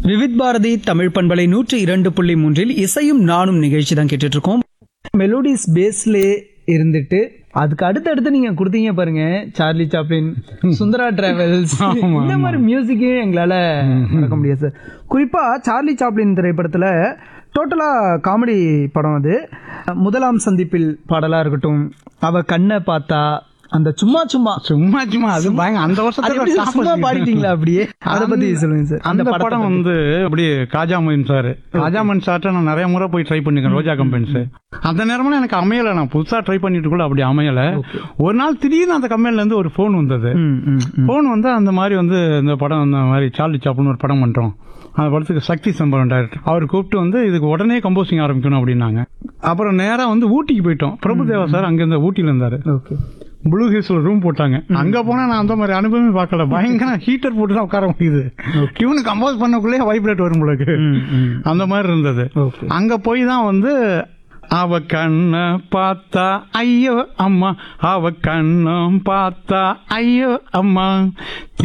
விவித் பாரதி தமிழ் பண்பலை நூற்றி இரண்டு புள்ளி மூன்றில் இசையும் நானும் நிகழ்ச்சி தான் கேட்டுட்டு இருக்கோம் மெலோடிஸ் பேஸ்லே இருந்துட்டு அதுக்கு அடுத்தடுத்து நீங்க கொடுத்தீங்க பாருங்க சார்லி சாப்ளின் சுந்தரா டிராவல்ஸ் இந்த மாதிரி மியூசிக்கையும் எங்களால மறக்க முடியாது சார் குறிப்பா சார்லி சாப்ளின் திரைப்படத்துல டோட்டலா காமெடி படம் அது முதலாம் சந்திப்பில் பாடலா இருக்கட்டும் அவ கண்ணை பார்த்தா அந்த சும்மா சும்மா சும்மா சும்மா அது பயங்க அந்த அது வருஷத்துல எப்படி top சும்மா வச்சுக்கிட்டு. பாடிட்டீங்களா அப்படியே அதை பத்தி சொல்லுங்க சார் அந்த படத்தை படம் பத்தி. வந்து அப்படியே காஜாமன் சார் காஜாமன் சார்ட்ட நான் நிறைய முறை போய் ட்ரை பண்ணிருக்கேன் ரோஜா கம்பெனிஸ் அந்த நேரமெல்லாம் எனக்கு அமையல நான் புதுசா ட்ரை பண்ணிட்டு கூட அப்படி அமையல ஒரு நாள் திடீர்னு அந்த கம்பெனில இருந்து ஒரு ஃபோன் வந்தது ம், ம், ம். ஃபோன் வந்து அந்த மாதிரி வந்து இந்த படம் இந்த மாதிரி சார்லி சாப்னு ஒரு படம் பண்றோம் அந்த படத்துக்கு சக்தி சம்பரம் டைரக்டர் அவர் கூப்பிட்டு வந்து இதுக்கு உடனே கம்போசிங் ஆரம்பிக்கணும் அப்படின்னாங்க அப்புறம் நேரா வந்து ஊட்டிக்கு போயிட்டோம் பிரபுதேவா சார் அங்க இருந்த ஊட்டில இருந்தாரு ஓகே ப்ளூ ஹில்ஸ்ல ரூம் போட்டாங்க அங்க போனா நான் அந்த மாதிரி அனுபவமே பார்க்கல பயங்கர ஹீட்டர் போட்டு தான் உட்கார முடியுது டியூனு கம்போஸ் பண்ணக்குள்ளே வைப்ரேட் வரும் உங்களுக்கு ம், ம். அந்த மாதிரி இருந்தது ஓகே அங்க போய் தான் வந்து அவ கண்ண பார்த்தா ஐயோ அம்மா அவ கண்ணம் பார்த்தா ஐயோ அம்மா